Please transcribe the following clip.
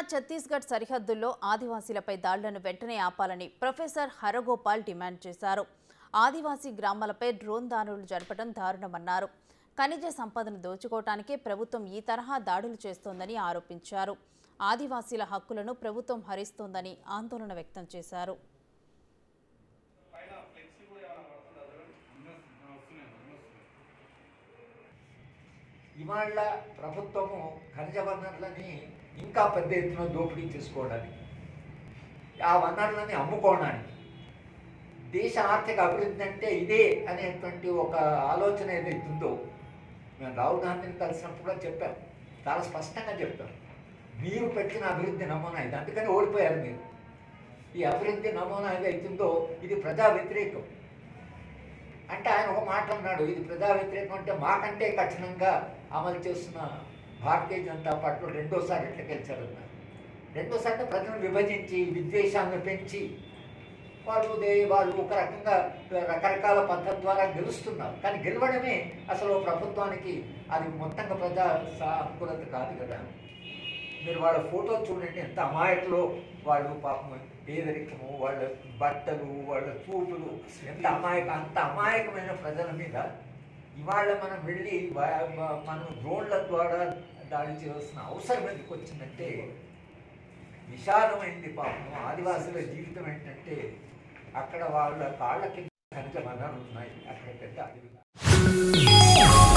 ఛత్తీస్గఢ్ సరిహద్దుల్లో ఆదివాసీలపై దాడులను వెంటనే ఆపాలని ప్రొఫెసర్ హరగోపాల్ డిమాండ్ చేశారు ఆదివాసీ గ్రామాలపై డ్రోన్ దాడులు జరపడం దారుణమన్నారు ఖనిజ సంపదను దోచుకోవటానికే ప్రభుత్వం ఈ తరహా దాడులు చేస్తోందని ఆరోపించారు ఆదివాసీల హక్కులను ప్రభుత్వం హరిస్తోందని ఆందోళన వ్యక్తం చేశారు ఇవాళ ప్రభుత్వము ఖనిజ వనరులని ఇంకా పెద్ద ఎత్తున దోపిడీ చేసుకోవడానికి ఆ వనరులని అమ్ముకోవడానికి దేశ ఆర్థిక అభివృద్ధి అంటే ఇదే అనేటువంటి ఒక ఆలోచన ఏదైతే ఉందో మేము రాహుల్ గాంధీని కలిసినప్పుడు కూడా చెప్పాం చాలా స్పష్టంగా చెప్పాం మీరు పెట్టిన అభివృద్ధి నమూనా ఇది అందుకని ఓడిపోయారు మీరు ఈ అభివృద్ధి నమూనా ఏదైతుందో ఇది ప్రజా వ్యతిరేకం అంటే ఆయన ఒక మాట అన్నాడు ఇది ప్రజా వ్యతిరేకం అంటే మాకంటే కఠినంగా అమలు చేస్తున్న భారతీయ జనతా పార్టీలో రెండోసారి ఎట్లా గెలిచారన్నారు రెండోసారి అంటే ప్రజలను విభజించి విద్వేషాలను పెంచి వాళ్ళు దే- వాళ్ళు ఒక రకంగా రకరకాల పద్ధతి ద్వారా గెలుస్తున్నారు కానీ గెలవడమే అసలు ప్రభుత్వానికి అది మొత్తంగా ప్రజా సానుకూలత కాదు కదా మీరు వాళ్ళ ఫోటో చూడండి ఎంత అమాయకులో వాళ్ళు పాపం పేదరికము వాళ్ళ బట్టలు వాళ్ళ చూపులు ఎంత అమాయక అంత అమాయకమైన ప్రజల మీద ఇవాళ మనం వెళ్ళి వా- వా- మనం డ్రోన్ల ద్వారా దాడి చేయాల్సిన అవసరం ఎందుకు వచ్చిందంటే విశాలమైంది పాపం ఆదివాసుల జీవితం ఏంటంటే అక్కడ వాళ్ళ కాళ్ళ కింద ఖనిజ వనరులు ఉన్నాయి అక్కడ పెద్ద అడవి